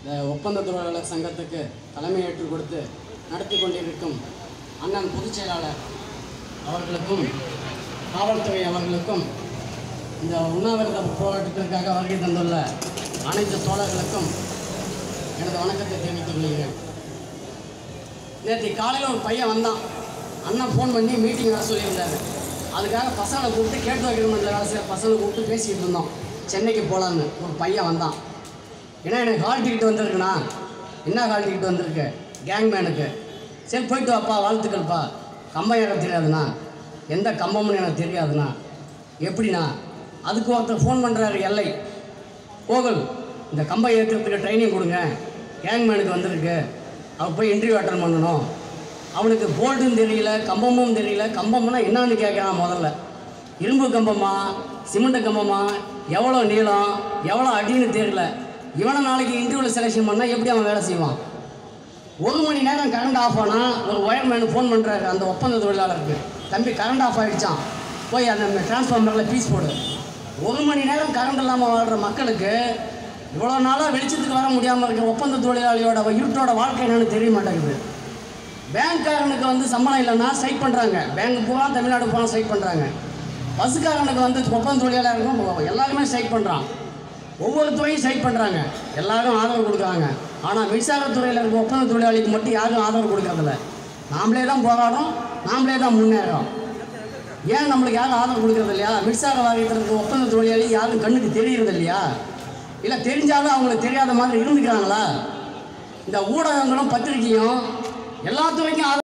இந்த ஒப்பந்த தொழிலாளர் சங்கத்துக்கு தலைமையேற்று கொடுத்து நடத்தி கொண்டிருக்கும் அண்ணன் பொதுச் செயலாளர் அவர்களுக்கும் காவல்துறை அவர்களுக்கும் இந்த உண்ணாவிரத போராட்டத்திற்காக வருகை தந்துள்ள அனைத்து தோழர்களுக்கும் எனது வணக்கத்தை தெரிவித்துக் கொள்கிறேன் நேற்று காலையில் ஒரு பையன் வந்தான் அண்ணன் ஃபோன் பண்ணி மீட்டிங் வர சொல்லியிருந்தாரு அதுக்காக பசங்களை கூப்பிட்டு கேட்டு வைக்கணுமென்ற வேலை செய்கிற பசங்களை கூப்பிட்டு பேசிக்கிட்டு இருந்தோம் சென்னைக்கு போகலான்னு ஒரு பையன் வந்தான் ஏன்னா எனக்கு ஹால் டிக்கெட் வந்திருக்குண்ணா என்ன ஹால் டிக்கெட் வந்திருக்கு கேங்மேனுக்கு சரி போயிட்டு வாப்பா வாழ்த்துக்கள்ப்பா கம்பம் எனக்கு தெரியாதுண்ணா எந்த கம்பம்னு எனக்கு தெரியாதுண்ணா எப்படிண்ணா அதுக்கு ஒருத்தர் ஃபோன் பண்ணுறாரு எல்லை கோகுல் இந்த கம்பம் ஏற்றுறதுக்கு ட்ரைனிங் கொடுங்க கேங்மேனுக்கு வந்திருக்கு அவன் போய் இன்டர்வியூ அட்டன் பண்ணணும் அவனுக்கு போல்டும் தெரியல கம்பமும் தெரியல கம்பம்னா என்னன்னு கேட்குறான் முதல்ல இரும்பு கம்பமா சிமெண்ட் கம்பமா எவ்வளோ நீளம் எவ்வளோ அடின்னு தெரியல இவனை நாளைக்கு இன்டர்வியூவில் செலெக்ஷன் பண்ணால் எப்படி அவன் வேலை செய்வான் ஒரு மணி நேரம் கரண்ட் ஆஃப் ஆனால் ஒரு ஒயர்மேனு ஃபோன் பண்ணுறாரு அந்த ஒப்பந்த தொழிலாளருக்கு தம்பி கரண்ட் ஆஃப் ஆகிடுச்சான் போய் அந்த டிரான்ஸ்ஃபார்மரில் பீஸ் போடு ஒரு மணி நேரம் கரண்ட் இல்லாமல் வாழ்கிற மக்களுக்கு இவ்வளோ நாளாக வெளிச்சத்துக்கு வர முடியாமல் இருக்க ஒப்பந்த தொழிலாளியோட இருட்டோட வாழ்க்கை என்னன்னு தெரிய மாட்டேங்குது பேங்க்காரனுக்கு வந்து சம்பளம் இல்லைன்னா ஸ்ட்ரைக் பண்ணுறாங்க பேங்க் பூரா தமிழ்நாடு பூரா ஸ்ட்ரைக் பண்ணுறாங்க பஸ்ஸுக்காரனுக்கு வந்து ஒப்பந்த தொழிலாளருக்கும் எல்லாருமே ஸ்ட்ரைக் பண்ணுறான் ஒவ்வொரு துறையும் ஸ்ட்ரைக் பண்ணுறாங்க எல்லாரும் ஆதரவு கொடுக்குறாங்க ஆனால் மின்சாரத்துறையில் இருக்க ஒப்பந்த தொழிலாளிக்கு மட்டும் யாரும் ஆதரவு கொடுக்கறதில்ல நாமளே தான் போராடுறோம் நாமளே தான் முன்னேறோம் ஏன் நம்மளுக்கு யாரும் ஆதரவு கொடுக்கறது இல்லையா மின்சார வாரியத்தில் இருக்க ஒப்பந்த தொழிலாளி யாரும் கண்ணுக்கு தெரியறது இல்லையா இல்லை தெரிஞ்சாலும் அவங்களுக்கு தெரியாத மாதிரி இருந்துக்கிறாங்களா இந்த ஊடகங்களும் பத்திரிகையும் எல்லா துறைக்கும் ஆதரவு